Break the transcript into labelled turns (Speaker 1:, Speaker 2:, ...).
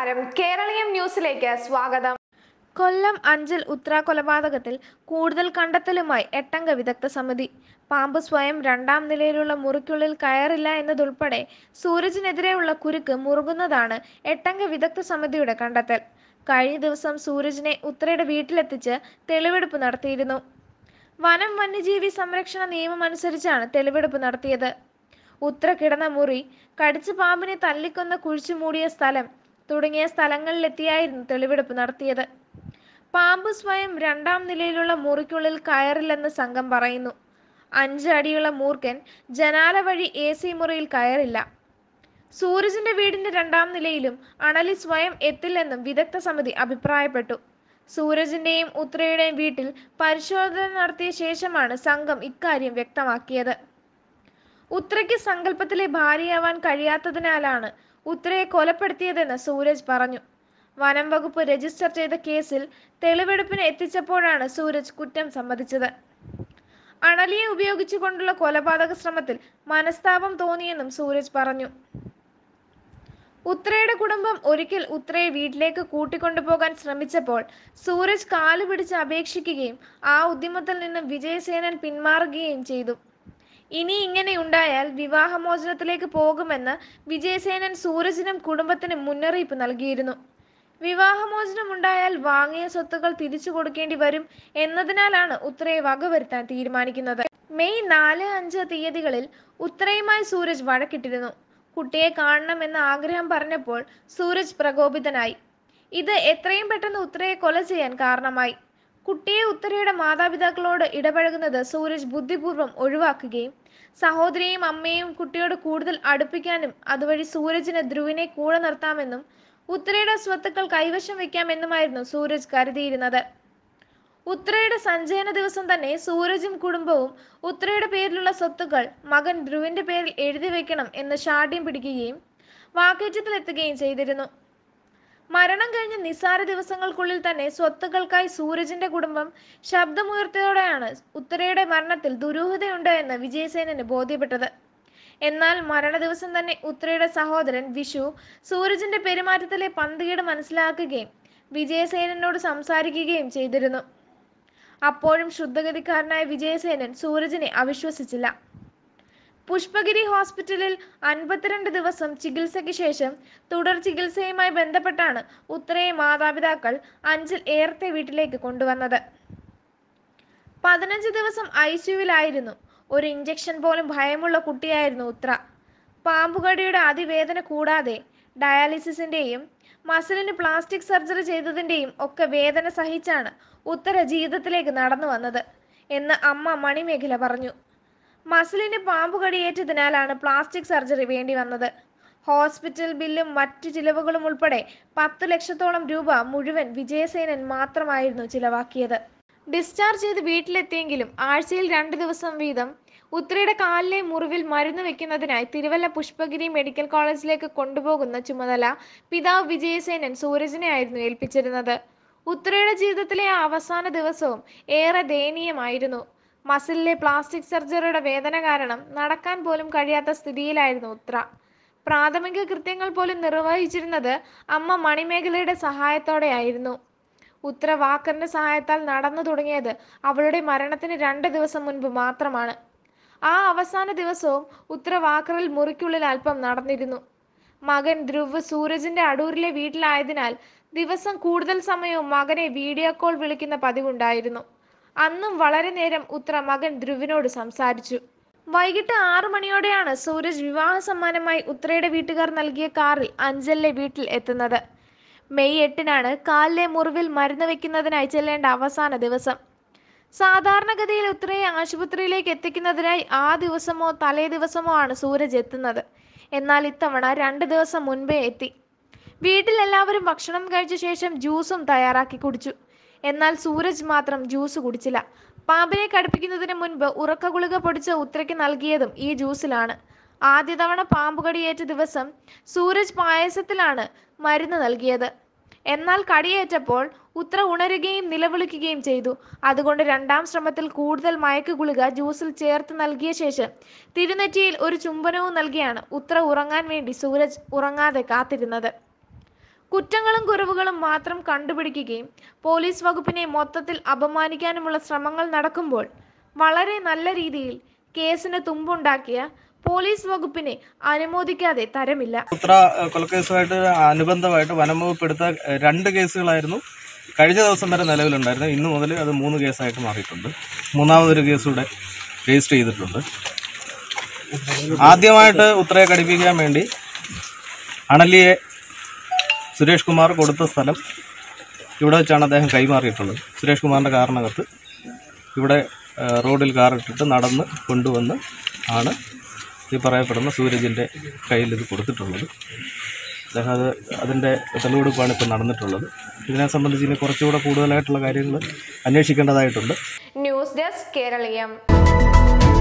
Speaker 1: നമസ്കാരം കേരളീയം ന്യൂസിലേക്ക് സ്വാഗതം
Speaker 2: കൊല്ലം അഞ്ചൽ ഉത്ര കൊലപാതകത്തിൽ കൂടുതൽ കണ്ടെത്തലുമായി എട്ടംഗ വിദഗ്ധ സമിതി പാമ്പ് സ്വയം രണ്ടാം നിലയിലുള്ള മുറിക്കുള്ളിൽ കയറില്ല എന്നതുൾപ്പെടെ സൂരജിനെതിരെയുള്ള കുരുക്ക് മുറുകുന്നതാണ് എട്ടംഗ വിദഗ്ധ സമിതിയുടെ കണ്ടെത്തൽ കഴിഞ്ഞ ദിവസം സൂരജിനെ ഉത്രയുടെ വീട്ടിലെത്തിച്ച് തെളിവെടുപ്പ് നടത്തിയിരുന്നു വനം വന്യജീവി സംരക്ഷണ നിയമം അനുസരിച്ചാണ് തെളിവെടുപ്പ് നടത്തിയത് ഉത്ര കിടന്ന മുറി കടിച്ച പാമ്പിനെ തല്ലിക്കൊന്ന കുഴിച്ചു മൂടിയ സ്ഥലം തുടങ്ങിയ സ്ഥലങ്ങളിലെത്തിയായിരുന്നു തെളിവെടുപ്പ് നടത്തിയത് പാമ്പ് സ്വയം രണ്ടാം നിലയിലുള്ള മുറിക്കുള്ളിൽ കയറില്ലെന്ന് സംഘം പറയുന്നു അഞ്ച് അടിയുള്ള മൂർഖൻ ജനാല വഴി എ സി മുറിയിൽ കയറില്ല സൂരജിന്റെ വീടിന്റെ രണ്ടാം നിലയിലും അണലി സ്വയം എത്തില്ലെന്നും വിദഗ്ധ സമിതി അഭിപ്രായപ്പെട്ടു സൂരജിന്റെയും ഉത്രയുടെയും വീട്ടിൽ പരിശോധന നടത്തിയ ശേഷമാണ് സംഘം ഇക്കാര്യം വ്യക്തമാക്കിയത് ഉത്രയ്ക്ക് സങ്കല്പത്തിലെ ഭാര്യയാവാൻ കഴിയാത്തതിനാലാണ് ഉത്രയെ കൊലപ്പെടുത്തിയതെന്ന് സൂരജ് പറഞ്ഞു വനം വകുപ്പ് രജിസ്റ്റർ ചെയ്ത കേസിൽ തെളിവെടുപ്പിന് എത്തിച്ചപ്പോഴാണ് സൂരജ് കുറ്റം സമ്മതിച്ചത് അണലിയെ ഉപയോഗിച്ചുകൊണ്ടുള്ള കൊലപാതക ശ്രമത്തിൽ മനസ്താപം തോന്നിയെന്നും സൂരജ് പറഞ്ഞു ഉത്രയുടെ കുടുംബം ഒരിക്കൽ ഉത്രയെ വീട്ടിലേക്ക് കൂട്ടിക്കൊണ്ടുപോകാൻ ശ്രമിച്ചപ്പോൾ സൂരജ് കാല് പിടിച്ച് അപേക്ഷിക്കുകയും ആ ഉദ്യമത്തിൽ നിന്നും വിജയസേനൻ പിന്മാറുകയും ചെയ്തു ഇനി ഇങ്ങനെ ഉണ്ടായാൽ വിവാഹമോചനത്തിലേക്ക് പോകുമെന്ന് വിജയസേനൻ സൂരജിനും കുടുംബത്തിനും മുന്നറിയിപ്പ് നൽകിയിരുന്നു വിവാഹമോചനം ഉണ്ടായാൽ വാങ്ങിയ സ്വത്തുക്കൾ തിരിച്ചു കൊടുക്കേണ്ടി വരും എന്നതിനാലാണ് ഉത്രയെ വകവരുത്താൻ തീരുമാനിക്കുന്നത് മെയ് നാല് അഞ്ച് തീയതികളിൽ ഉത്രയുമായി സൂരജ് വഴക്കിട്ടിരുന്നു കുട്ടിയെ കാണണമെന്ന ആഗ്രഹം പറഞ്ഞപ്പോൾ സൂരജ് പ്രകോപിതനായി ഇത് എത്രയും പെട്ടെന്ന് ഉത്രയെ കൊല ചെയ്യാൻ കാരണമായി കുട്ടിയെ ഉത്തരയുടെ മാതാപിതാക്കളോട് ഇടപഴകുന്നത് സൂരജ് ബുദ്ധിപൂർവ്വം ഒഴിവാക്കുകയും സഹോദരിയെയും അമ്മയെയും കുട്ടിയോട് കൂടുതൽ അടുപ്പിക്കാനും അതുവഴി സൂരജിന് ധ്രുവിനെ കൂടെ നിർത്താമെന്നും ഉത്തരയുടെ സ്വത്തുക്കൾ കൈവശം വയ്ക്കാമെന്നുമായിരുന്നു സൂരജ് കരുതിയിരുന്നത് ഉത്രയുടെ സഞ്ചയന ദിവസം തന്നെ സൂരജും കുടുംബവും ഉത്രയുടെ പേരിലുള്ള സ്വത്തുക്കൾ മകൻ ധ്രുവിന്റെ പേരിൽ എഴുതി വെക്കണം എന്ന് ഷാഠ്യം പിടിക്കുകയും വാക്കേറ്റത്തിലെത്തുകയും ചെയ്തിരുന്നു മരണം കഴിഞ്ഞ നിസ്സാര ദിവസങ്ങൾക്കുള്ളിൽ തന്നെ സ്വത്തുക്കൾക്കായി സൂരജിന്റെ കുടുംബം ശബ്ദമുയർത്തിയതോടെയാണ് ഉത്തരയുടെ മരണത്തിൽ ദുരൂഹതയുണ്ട് എന്ന് വിജയസേനന് ബോധ്യപ്പെട്ടത് എന്നാൽ മരണ ദിവസം തന്നെ ഉത്തരയുടെ സഹോദരൻ വിഷു സൂരജിന്റെ പെരുമാറ്റത്തിലെ പന്തികേട് മനസ്സിലാക്കുകയും വിജയസേനനോട് സംസാരിക്കുകയും ചെയ്തിരുന്നു അപ്പോഴും ശുദ്ധഗതിക്കാരനായ വിജയസേനൻ സൂരജിനെ അവിശ്വസിച്ചില്ല പുഷ്പഗിരി ഹോസ്പിറ്റലിൽ അൻപത്തിരണ്ട് ദിവസം ചികിത്സയ്ക്ക് ശേഷം തുടർ ചികിത്സയുമായി ബന്ധപ്പെട്ടാണ് ഉത്തരയെ മാതാപിതാക്കൾ അഞ്ചിൽ ഏറത്തെ വീട്ടിലേക്ക് കൊണ്ടുവന്നത് പതിനഞ്ച് ദിവസം ഐ സിയുവിലായിരുന്നു ഒരു ഇഞ്ചക്ഷൻ പോലും ഭയമുള്ള കുട്ടിയായിരുന്നു ഉത്ര പാമ്പുകടിയുടെ അതിവേദന കൂടാതെ ഡയാലിസിസിന്റെയും മസിലിന് പ്ലാസ്റ്റിക് സർജറി ചെയ്തതിന്റെയും ഒക്കെ വേദന സഹിച്ചാണ് ഉത്തര ജീവിതത്തിലേക്ക് നടന്നു വന്നത് എന്ന് അമ്മ മണിമേഖല പറഞ്ഞു മസിലിന് പാമ്പ് കടിയേറ്റതിനാലാണ് പ്ലാസ്റ്റിക് സർജറി വേണ്ടി വന്നത് ഹോസ്പിറ്റൽ ബില്ലും മറ്റു ചിലവുകളും ഉൾപ്പെടെ പത്ത് ലക്ഷത്തോളം രൂപ മുഴുവൻ വിജയസേനൻ മാത്രമായിരുന്നു ചിലവാക്കിയത് ഡിസ്ചാർജ് ചെയ്ത് വീട്ടിലെത്തിയെങ്കിലും ആഴ്ചയിൽ രണ്ട് ദിവസം വീതം ഉത്രയുടെ കാലിലെ മുറിവിൽ മരുന്ന് വെക്കുന്നതിനായി തിരുവല്ല പുഷ്പഗിരി മെഡിക്കൽ കോളേജിലേക്ക് കൊണ്ടുപോകുന്ന ചുമതല പിതാവ് വിജയസേനൻ സൂരജിനെ ആയിരുന്നു ഏൽപ്പിച്ചിരുന്നത് ഉത്രയുടെ ജീവിതത്തിലെ ആ അവസാന ദിവസവും ഏറെ ദയനീയമായിരുന്നു മസിലിലെ പ്ലാസ്റ്റിക് സർജറിയുടെ വേദന കാരണം നടക്കാൻ പോലും കഴിയാത്ത സ്ഥിതിയിലായിരുന്നു ഉത്ര പ്രാഥമിക കൃത്യങ്ങൾ പോലും നിർവഹിച്ചിരുന്നത് അമ്മ മണിമേഖലയുടെ സഹായത്തോടെയായിരുന്നു ഉത്ര വാക്കറിന്റെ സഹായത്താൽ നടന്നു തുടങ്ങിയത് അവളുടെ മരണത്തിന് രണ്ട് ദിവസം മുൻപ് മാത്രമാണ് ആ അവസാന ദിവസവും ഉത്ര വാക്കറിൽ മുറിക്കുള്ളിൽ അല്പം നടന്നിരുന്നു മകൻ ധ്രുവ് സൂരജിന്റെ അടൂരിലെ വീട്ടിലായതിനാൽ ദിവസം കൂടുതൽ സമയവും മകനെ വീഡിയോ കോൾ വിളിക്കുന്ന പതിവുണ്ടായിരുന്നു അന്നും വളരെ നേരം ഉത്ര മകൻ ധ്രുവിനോട് സംസാരിച്ചു വൈകിട്ട് ആറു മണിയോടെയാണ് സൂരജ് വിവാഹ സമ്മാനമായി ഉത്രയുടെ വീട്ടുകാർ നൽകിയ കാറിൽ അഞ്ചലിലെ വീട്ടിൽ എത്തുന്നത് മെയ് എട്ടിനാണ് കാലിലെ മുറിവിൽ മരുന്ന് വെക്കുന്നതിനായി ചെല്ലേണ്ട അവസാന ദിവസം സാധാരണഗതിയിൽ ഉത്രയെ ആശുപത്രിയിലേക്ക് എത്തിക്കുന്നതിനായി ആ ദിവസമോ തലേ ദിവസമോ ആണ് സൂരജ് എത്തുന്നത് എന്നാൽ ഇത്തവണ രണ്ട് ദിവസം മുൻപേ എത്തി വീട്ടിൽ എല്ലാവരും ഭക്ഷണം കഴിച്ച ശേഷം ജ്യൂസും തയ്യാറാക്കി കുടിച്ചു എന്നാൽ സൂരജ് മാത്രം ജ്യൂസ് കുടിച്ചില്ല പാമ്പിനെ കടുപ്പിക്കുന്നതിന് മുൻപ് ഉറക്ക ഗുളിക പൊടിച്ച് ഉത്രയ്ക്ക് നൽകിയതും ഈ ജ്യൂസിലാണ് ആദ്യ തവണ പാമ്പ് കടിയേറ്റ ദിവസം സൂരജ് പായസത്തിലാണ് മരുന്ന് നൽകിയത് എന്നാൽ കടിയേറ്റപ്പോൾ ഉത്ര ഉണരുകയും നിലവിളിക്കുകയും ചെയ്തു അതുകൊണ്ട് രണ്ടാം ശ്രമത്തിൽ കൂടുതൽ മയക്ക് ഗുളിക ജ്യൂസിൽ ചേർത്ത് നൽകിയ ശേഷം തിരുനെറ്റിയിൽ ഒരു ചുംബനവും നൽകിയാണ് ഉത്ര ഉറങ്ങാൻ വേണ്ടി സൂരജ് ഉറങ്ങാതെ കാത്തിരുന്നത് കുറ്റങ്ങളും കുറവുകളും മാത്രം കണ്ടുപിടിക്കുകയും പോലീസ് വകുപ്പിനെ മൊത്തത്തിൽ അപമാനിക്കാനുമുള്ള ശ്രമങ്ങൾ നടക്കുമ്പോൾ വളരെ നല്ല രീതിയിൽ കേസിന് തുമ്പുണ്ടാക്കിയ പോലീസ് വകുപ്പിനെ അനുമോദിക്കാതെ തരമില്ല
Speaker 3: ഉത്ര ഏഹ്, കൊലക്കേസുമായിട്ട് അനുബന്ധമായിട്ട് വനം വകുപ്പ് എടുത്ത ഏഹ്, രണ്ട് കേസുകളായിരുന്നു കഴിഞ്ഞ ദിവസം വരെ നിലവിലുണ്ടായിരുന്നു ഇന്ന് മുതൽ അത് മൂന്ന് കേസായിട്ട് മാറിയിട്ടുണ്ട് മൂന്നാമതൊരു കേസ് കൂടെ രജിസ്റ്റർ ചെയ്തിട്ടുണ്ട് ആദ്യമായിട്ട് ഉത്രയെ കടിപ്പിക്കാൻ വേണ്ടി അണലിയെ സുരേഷ് കുമാർ കൊടുത്ത സ്ഥലം ഇവിടെ വെച്ചാണ് അദ്ദേഹം കൈമാറിയിട്ടുള്ളത് സുരേഷ് കുമാറിൻ്റെ കാറിനകത്ത് ഇവിടെ ഏഹ്, റോഡിൽ കാറിട്ടിട്ട് നടന്ന് കൊണ്ടുവന്ന് ആണ് ഈ പറയപ്പെടുന്ന സൂരജിൻ്റെ കയ്യിൽ ഇത് കൊടുത്തിട്ടുള്ളത് അദ്ദേഹം അത് അതിൻ്റെ തെളിവെടുപ്പാണ് ഇപ്പോൾ നടന്നിട്ടുള്ളത് ഇതിനെ സംബന്ധിച്ച് ഇനി കുറച്ചുകൂടെ കൂടുതലായിട്ടുള്ള കാര്യങ്ങൾ അന്വേഷിക്കേണ്ടതായിട്ടുണ്ട്
Speaker 1: ന്യൂസ് ഡെസ്ക് കേരളീയം